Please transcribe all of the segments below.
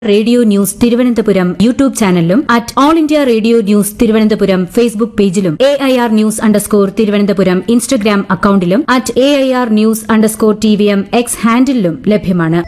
radio news Thiruvananthapuram YouTube ചാനലിലും at all India radio news Thiruvananthapuram Facebook പേജിലും A I R news underscore Thiruvananthapuram Instagram അക്കൌണ്ടിലും at A I R news underscore T V M X ഹാൻഡിലും ലഭ്യമാണ്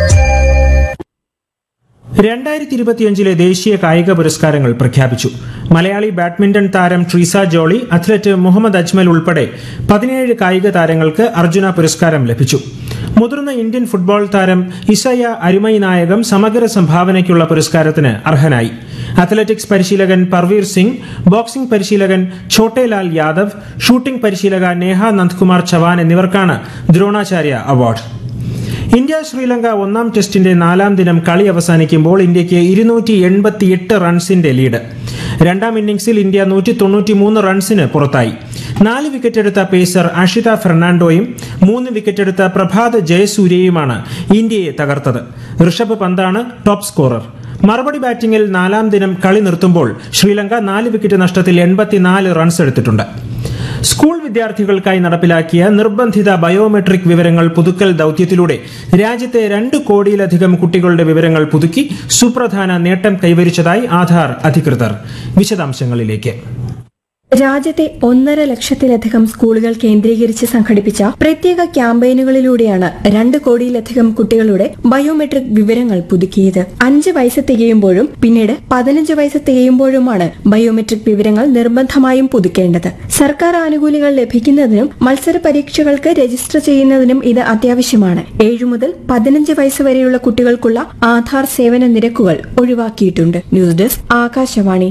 രണ്ടായിരത്തി ഇരുപത്തിയഞ്ചിലെ ദേശീയ കായിക പുരസ്കാരങ്ങൾ പ്രഖ്യാപിച്ചു മലയാളി ബാഡ്മിന്റൺ താരം ട്രീസ ജോളി അത്ലറ്റ് മുഹമ്മദ് അജ്മൽ ഉൾപ്പെടെ പതിനേഴ് കായിക താരങ്ങൾക്ക് അർജുന പുരസ്കാരം ലഭിച്ചു മുതിർന്ന ഇന്ത്യൻ ഫുട്ബോൾ താരം ഇസയ അരിമൈ നായകം സമഗ്ര സംഭാവനയ്ക്കുള്ള പുരസ്കാരത്തിന് അർഹനായി അത്ലറ്റിക്സ് പരിശീലകൻ പർവീർ സിംഗ് ബോക്സിംഗ് പരിശീലകൻ ഛോട്ടേലാൽ യാദവ് ഷൂട്ടിംഗ് പരിശീലക നേഹ നന്ദ്കുമാർ ചവാൻ എന്നിവർക്കാണ് ദ്രോണാചാര്യ അവാർഡ് ഇന്ത്യ ശ്രീലങ്ക ഒന്നാം ടെസ്റ്റിന്റെ നാലാം ദിനം കളി അവസാനിക്കുമ്പോൾ ഇന്ത്യക്ക് ഇരുന്നൂറ്റി എൺപത്തിയെട്ട് റൺസിന്റെ ലീഡ് രണ്ടാം ഇന്നിംഗ്സിൽ ഇന്ത്യ നൂറ്റി തൊണ്ണൂറ്റിമൂന്ന് റൺസിന് പുറത്തായി നാല് വിക്കറ്റെടുത്ത പേസർ അഷിത ഫെർണാണ്ടോയും മൂന്ന് വിക്കറ്റെടുത്ത പ്രഭാത് ജയസൂര്യയുമാണ് ഇന്ത്യയെ തകർത്തത് ഋഷഭ് പന്താണ് ടോപ്പ് സ്കോറർ മറുപടി ബാറ്റിംഗിൽ നാലാം ദിനം കളി നിർത്തുമ്പോൾ ശ്രീലങ്ക നാല് വിക്കറ്റ് നഷ്ടത്തിൽ എൺപത്തിനാല് റൺസ് എടുത്തിട്ടുണ്ട് സ്കൂൾ വിദ്യാർത്ഥികൾക്കായി നടപ്പിലാക്കിയ നിർബന്ധിത ബയോമെട്രിക് വിവരങ്ങൾ പുതുക്കൽ ദൌത്യത്തിലൂടെ രാജ്യത്തെ രണ്ട് കോടിയിലധികം കുട്ടികളുടെ വിവരങ്ങൾ പുതുക്കി സുപ്രധാന നേട്ടം കൈവരിച്ചതായി ആധാർ അധികൃതർ വിശദാംശങ്ങളിലേക്ക് രാജ്യത്തെ ഒന്നര ലക്ഷത്തിലധികം സ്കൂളുകൾ കേന്ദ്രീകരിച്ച് സംഘടിപ്പിച്ച പ്രത്യേക ക്യാമ്പയിനുകളിലൂടെയാണ് രണ്ട് കോടിയിലധികം കുട്ടികളുടെ ബയോമെട്രിക് വിവരങ്ങൾ പുതുക്കിയത് അഞ്ച് വയസ്സ് തികയുമ്പോഴും പിന്നീട് പതിനഞ്ച് വയസ്സ് തികയുമ്പോഴുമാണ് ബയോമെട്രിക് വിവരങ്ങൾ നിർബന്ധമായും പുതുക്കേണ്ടത് സർക്കാർ ആനുകൂല്യങ്ങൾ ലഭിക്കുന്നതിനും മത്സര പരീക്ഷകൾക്ക് രജിസ്റ്റർ ചെയ്യുന്നതിനും ഇത് അത്യാവശ്യമാണ് ഏഴു മുതൽ പതിനഞ്ച് വയസ്സ് വരെയുള്ള കുട്ടികൾക്കുള്ള ആധാർ സേവന നിരക്കുകൾ ഒഴിവാക്കിയിട്ടുണ്ട് news desk Akashvani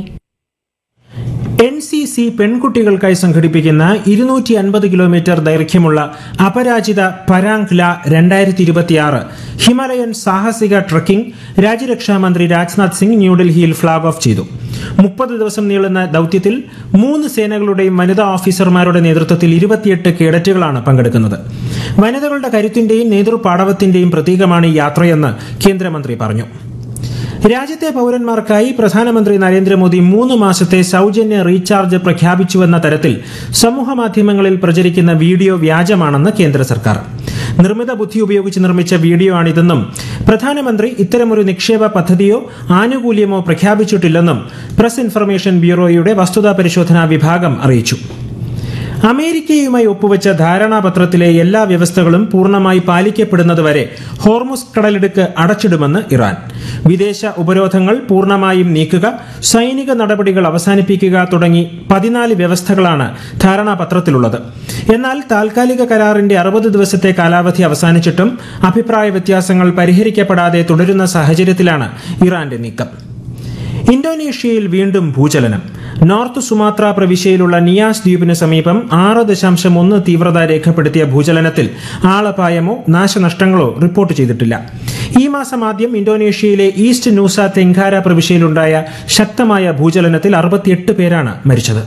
N C C പെൺകുട്ടികൾക്കായി സംഘടിപ്പിക്കുന്ന ഇരുന്നൂറ്റി അൻപത് കിലോമീറ്റർ ദൈർഘ്യമുള്ള അപരാജിത പരാങ്ക്ല രണ്ടായിരത്തി ഇരുപത്തിയാറ് ഹിമാലയൻ സാഹസിക ട്രക്കിംഗ് രാജ്യരക്ഷാ മന്ത്രി രാജ്നാഥ് സിംഗ് ന്യൂഡൽഹിയിൽ ഫ്ളാഗ് ഓഫ് ചെയ്തു മുപ്പത് ദിവസം നീളുന്ന ദൌത്യത്തിൽ മൂന്ന് സേനകളുടെയും വനിതാ ഓഫീസർമാരുടെ നേതൃത്വത്തിൽ ഇരുപത്തിയെട്ട് കേഡറ്റുകളാണ് പങ്കെടുക്കുന്നത് വനിതകളുടെ കരുത്തിന്റെയും നേതൃപാടവത്തിന്റെയും പ്രതീകമാണ് ഈ യാത്രയെന്ന് കേന്ദ്രമന്ത്രി പറഞ്ഞു രാജ്യത്തെ പൗരന്മാർക്കായി പ്രധാനമന്ത്രി നരേന്ദ്രമോദി മൂന്ന് മാസത്തെ സൗജന്യ റീചാർജ് പ്രഖ്യാപിച്ചുവെന്ന തരത്തിൽ സമൂഹ മാധ്യമങ്ങളിൽ പ്രചരിക്കുന്ന വീഡിയോ വ്യാജമാണെന്ന് കേന്ദ്ര സർക്കാർ നിർമ്മിത ബുദ്ധി ഉപയോഗിച്ച് നിർമ്മിച്ച വീഡിയോ ആണിതെന്നും പ്രധാനമന്ത്രി ഇത്തരമൊരു നിക്ഷേപ പദ്ധതിയോ ആനുകൂല്യമോ പ്രഖ്യാപിച്ചിട്ടില്ലെന്നും പ്രസ് ഇൻഫർമേഷൻ ബ്യൂറോയുടെ വസ്തുതാ പരിശോധനാ വിഭാഗം അറിയിച്ചു അമേരിക്കയുമായി ഒപ്പുവെച്ച ധാരണാപത്രത്തിലെ എല്ലാ വ്യവസ്ഥകളും പൂർണ്ണമായി പാലിക്കപ്പെടുന്നതുവരെ ഹോർമുസ് കടലിടുക്ക് അടച്ചിടുമെന്ന് ഇറാൻ വിദേശ ഉപരോധങ്ങൾ പൂർണ്ണമായും നീക്കുക സൈനിക നടപടികൾ അവസാനിപ്പിക്കുക തുടങ്ങി പതിനാല് വ്യവസ്ഥകളാണ് ധാരണാപത്രത്തിലുള്ളത് എന്നാൽ താൽക്കാലിക കരാറിന്റെ അറുപത് ദിവസത്തെ കാലാവധി അവസാനിച്ചിട്ടും അഭിപ്രായ വ്യത്യാസങ്ങൾ പരിഹരിക്കപ്പെടാതെ തുടരുന്ന സാഹചര്യത്തിലാണ് ഇറാന്റെ നീക്കം ഇന്തോനേഷ്യയിൽ വീണ്ടും ഭൂചലനം നോർത്ത് സുമാത്ര പ്രവിശ്യയിലുള്ള നിയാസ് ദ്വീപിന് സമീപം ആറ് ദശാംശം ഒന്ന് തീവ്രത രേഖപ്പെടുത്തിയ ഭൂചലനത്തിൽ ആളപായമോ നാശനഷ്ടങ്ങളോ റിപ്പോർട്ട് ചെയ്തിട്ടില്ല ഈ മാസം ആദ്യം ഇന്തോനേഷ്യയിലെ ഈസ്റ്റ് നൂസ തെങ്കാര പ്രവിശ്യയിലുണ്ടായ ശക്തമായ ഭൂചലനത്തിൽ അറുപത്തിയെട്ട് പേരാണ് മരിച്ചത്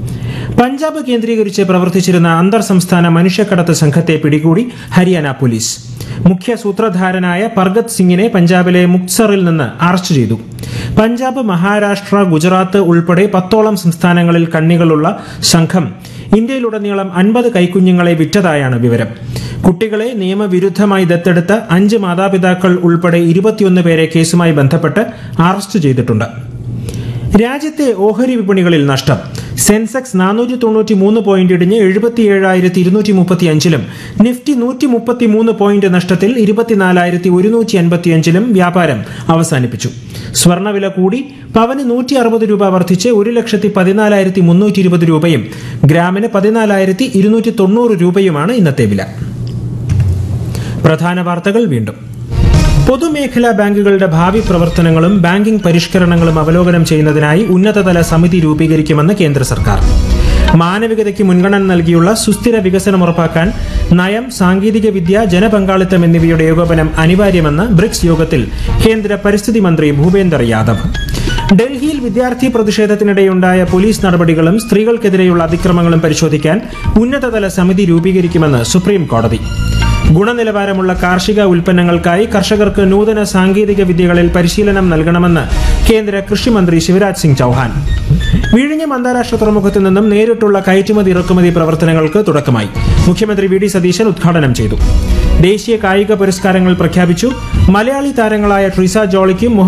പഞ്ചാബ് കേന്ദ്രീകരിച്ച് പ്രവർത്തിച്ചിരുന്ന അന്തർ സംസ്ഥാന മനുഷ്യക്കടത്ത് സംഘത്തെ പിടികൂടി ഹരിയാന പോലീസ് മുഖ്യ സൂത്രധാരനായ പർഗത് സിംഗിനെ പഞ്ചാബിലെ മുക്സറിൽ നിന്ന് അറസ്റ്റ് ചെയ്തു പഞ്ചാബ് മഹാരാഷ്ട്ര ഗുജറാത്ത് ഉൾപ്പെടെ പത്തോളം സംസ്ഥാനങ്ങളിൽ കണ്ണികളുള്ള സംഘം ഇന്ത്യയിലുടനീളം അൻപത് കൈക്കുഞ്ഞുങ്ങളെ വിറ്റതായാണ് വിവരം കുട്ടികളെ നിയമവിരുദ്ധമായി ദത്തെടുത്ത അഞ്ച് മാതാപിതാക്കൾ ഉൾപ്പെടെ ഇരുപത്തിയൊന്ന് പേരെ കേസുമായി ബന്ധപ്പെട്ട് അറസ്റ്റ് ചെയ്തിട്ടുണ്ട് രാജ്യത്തെ ഓഹരി വിപണികളിൽ നഷ്ടം സെൻസെക്സ് നാനൂറ്റി തൊണ്ണൂറ്റി മൂന്ന് പോയിന്റ് ഇടിഞ്ഞ് എഴുപത്തി ഏഴായിരത്തി ഇരുന്നൂറ്റി മുപ്പത്തി അഞ്ചിലും നിഫ്റ്റി നൂറ്റി മുപ്പത്തി മൂന്ന് പോയിന്റ് നഷ്ടത്തിൽ ഇരുപത്തിനാലായിരത്തി ഒരുന്നൂറ്റി അൻപത്തി അഞ്ചിലും വ്യാപാരം അവസാനിപ്പിച്ചു സ്വർണ്ണവില കൂടി പവന് നൂറ്റി അറുപത് രൂപ വർദ്ധിച്ച് ഒരു ലക്ഷത്തി പതിനാലായിരത്തി മുന്നൂറ്റി ഇരുപത് രൂപയും ഗ്രാമിന് പതിനാലായിരത്തി ഇരുന്നൂറ്റി തൊണ്ണൂറ് രൂപയുമാണ് ഇന്നത്തെ വില പ്രധാന വാർത്തകൾ വീണ്ടും പൊതുമേഖലാ ബാങ്കുകളുടെ ഭാവി പ്രവർത്തനങ്ങളും ബാങ്കിംഗ് പരിഷ്കരണങ്ങളും അവലോകനം ചെയ്യുന്നതിനായി ഉന്നതതല സമിതി രൂപീകരിക്കുമെന്ന് കേന്ദ്ര സർക്കാർ മാനവികതയ്ക്ക് മുൻഗണന നൽകിയുള്ള സുസ്ഥിര വികസനം ഉറപ്പാക്കാൻ നയം സാങ്കേതിക വിദ്യ ജനപങ്കാളിത്തം എന്നിവയുടെ ഏകോപനം അനിവാര്യമെന്ന് ബ്രിക്സ് യോഗത്തിൽ കേന്ദ്ര പരിസ്ഥിതി മന്ത്രി ഭൂപേന്ദർ യാദവ് ഡൽഹിയിൽ വിദ്യാർത്ഥി പ്രതിഷേധത്തിനിടെയുണ്ടായ പോലീസ് നടപടികളും സ്ത്രീകൾക്കെതിരെയുള്ള അതിക്രമങ്ങളും പരിശോധിക്കാൻ ഉന്നതതല സമിതി രൂപീകരിക്കുമെന്ന് സുപ്രീം കോടതി ഗുണനിലവാരമുള്ള കാർഷിക ഉൽപ്പന്നങ്ങൾക്കായി കർഷകർക്ക് നൂതന സാങ്കേതിക വിദ്യകളിൽ പരിശീലനം നൽകണമെന്ന് കേന്ദ്ര കൃഷിമന്ത്രി ശിവരാജ് സിംഗ് ചൌഹാൻ വിഴിഞ്ഞം അന്താരാഷ്ട്ര തുറമുഖത്തു നിന്നും നേരിട്ടുള്ള കയറ്റുമതി ഇറക്കുമതി പ്രവർത്തനങ്ങൾക്ക് തുടക്കമായി മുഖ്യമന്ത്രി വി ഡി സതീശൻ ഉദ്ഘാടനം ചെയ്തു ദേശീയ കായിക പുരസ്കാരങ്ങൾ പ്രഖ്യാപിച്ചു മലയാളി താരങ്ങളായ ട്രിസ ജോളിക്കും